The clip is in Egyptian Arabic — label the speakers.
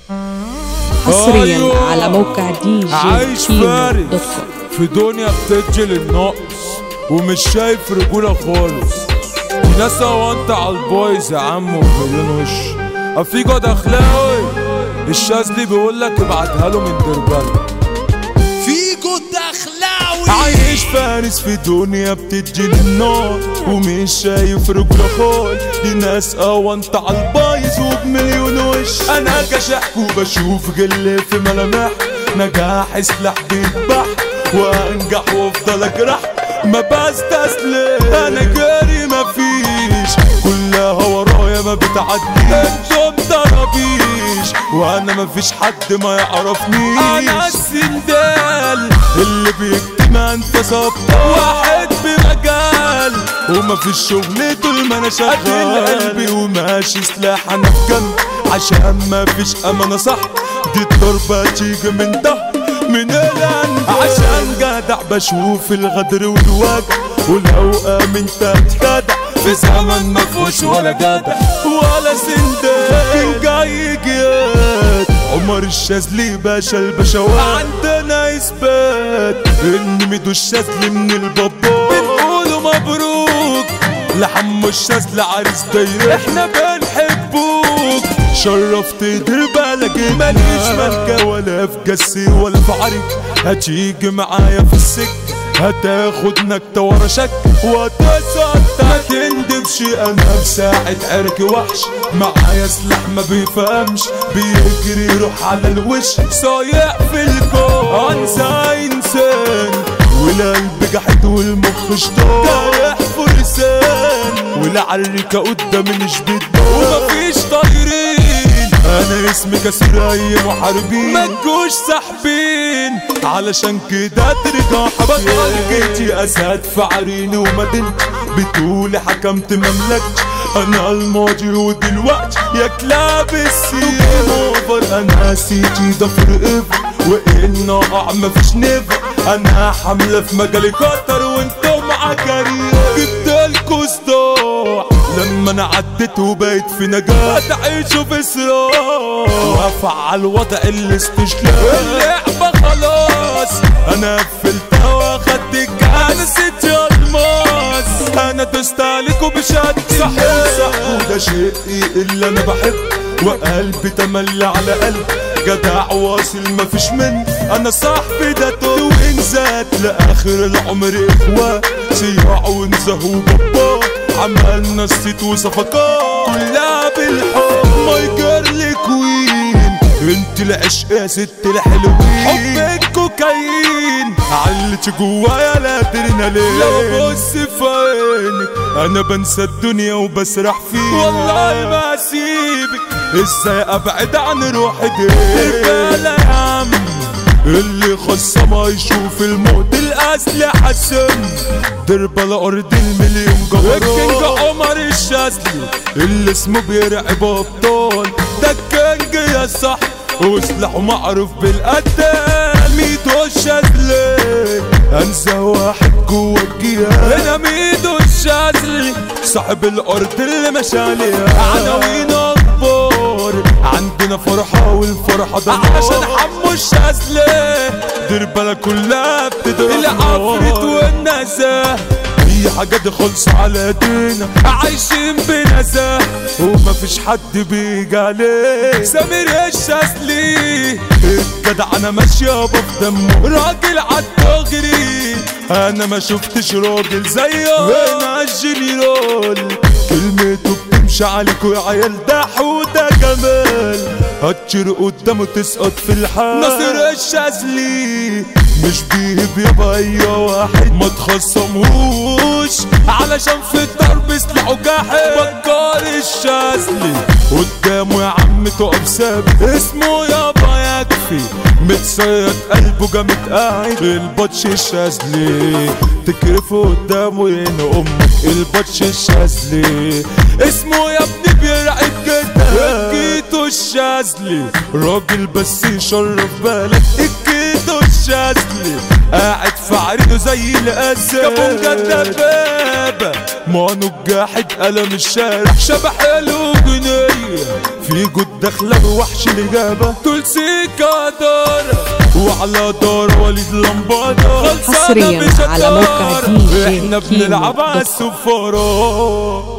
Speaker 1: حصريا
Speaker 2: أيوة.
Speaker 1: على موقع دي جي
Speaker 2: عايش
Speaker 1: كيمو
Speaker 2: فارس
Speaker 1: دوت كوم
Speaker 2: في دنيا بتسجل النقص ومش شايف رجولة خالص ناس وانت على البويز يا عم ومليون وش افيجو دخلاوي الشاذلي بيقول لك ابعتها له من دربان
Speaker 3: فيجو الدخلاوي
Speaker 2: عايش فارس في دنيا بتجي للنار ومش شايف رجولة خال دي ناس وانت على البايظ وبمليون وش انا كشحك وبشوف غل في ملامح نجاح سلاح بيذبح وانجح وافضل اجرح ما بستسلم انا جاري مفيش كلها ورايا ما بتعديش انتم ضربيش وانا مفيش حد ما يعرفنيش انا السندال اللي بيكتم انفاس ابطال واحد بمجال ومفيش شغل طول ما انا شغال قلبي وماشي سلاح انا في جنب عشان مفيش امانه صح دي الضربه تيجي من ده من الان عشان جدع بشوف الغدر والوجع ولو امنت اتخدع في زمن مفهوش ولا جدع ولا سندال جاي جياد عمر الشاذلي باشا البشوات عندنا اثبات ان ميدو الشاذلي من البابا بنقوله مبروك لحمو الشاذلي عريس ضيق احنا بنحبوك شرفت دربة لقيت ماليش ملكة ولا في جسي ولا في عرك هتيجي معايا في السكة هتاخد نكتة ورا شك وتسقط ما تندبش انا بساعة عرك وحش معايا سلاح ما بيفهمش بيجري يروح على الوش صايع في الكون انسى انسان والقلب جحد والمخ شطار رايح فرسان والعركة قدامي مش بتبان ومفيش طايرين انا اسمي كسر اي محاربين ما تجوش ساحبين علشان كده ترجع بطل جيتي اسد في عريني ومدينتي بتقولي حكمت مملكتي انا الماضي ودلوقتي يا كلاب السيف اوفر انا سيتي ده فرق وان اقع مفيش نفر انا حملة في مجالي كتر وانتم عكارين جبتلكوا صداع لما انا عديت وبقيت في نجاة هتعيشوا في صراع وافعل وضع الاستشلاء اللعبة خلاص انا قفلتها واخدت الكاس نسيت يا الماس انا دوست عليكوا بشد صح صح وده شيء اللي انا بحب وقلبي تملي على قلب جدع واصل مفيش من انا صاحبي ده تو انزات لاخر العمر اخوات صياع ونزه وبابا عملنا الصيت وصفقات كلها بالحب ماي جيرل كوين انت العشق يا ست الحلوين حبك كوكايين علت جوايا الادرينالين لو بص في عينك انا بنسى الدنيا وبسرح فيها والله ما اسيبك ازاي ابعد عن روحي دي الرجاله يا عم اللي خصم يشوف الموت الاسلحه السم درب الارض المليون جبروت الكينج عمر الشاذلي اللي اسمه بيرعب ابطال ده الكينج يا صح وسلاحه معروف بالقتال ميدو الشاذلي انسى واحد جوا الجيال انا ميدو الشاذلي صاحب الارض اللي مشى عليها عناوين اكبر عندنا فرحة والفرحة ده عشان حمو الشاذلي دربلة كلها بتضرب العفريت والنزاه هي حاجة دي خلص على ايدينا عايشين بنزاه ومفيش حد بيجي عليه سمير الشاذلي الجدع انا ماشية في دمه راجل عالدغري انا ما شفتش راجل زيه هنا الجنرال كلمته بتمشي عليكوا يا عيال ده حوده جمال هتشير قدامه تسقط في الحال ناصر الشاذلي مش بيهب يابا اي واحد ما تخصموش علشان في الضرب سلاحه جاحد بكار الشاذلي قدامه يا عم تقف ثابت اسمه يابا يكفي متصيد قلبه جامد قاعد البطش الشاذلي تكرفه قدامه ين امك البطش الشاذلي اسمه يا ابني بيرعب جدا الكيتو الشاذلي راجل بس يشرف بالك الكيتو الشاذلي قاعد في عريضه زي الاسد كابونجا الدبابة مانو الجاحد قلم الشارع شبح له جنيه في جود داخله بوحش الاجابه دول سيكا دار وعلى دار وليد لمبادة
Speaker 1: حصرياً على موقع دي جي
Speaker 2: احنا
Speaker 1: كيمو
Speaker 2: بنلعب على
Speaker 1: دوت كوم.
Speaker 2: السفارات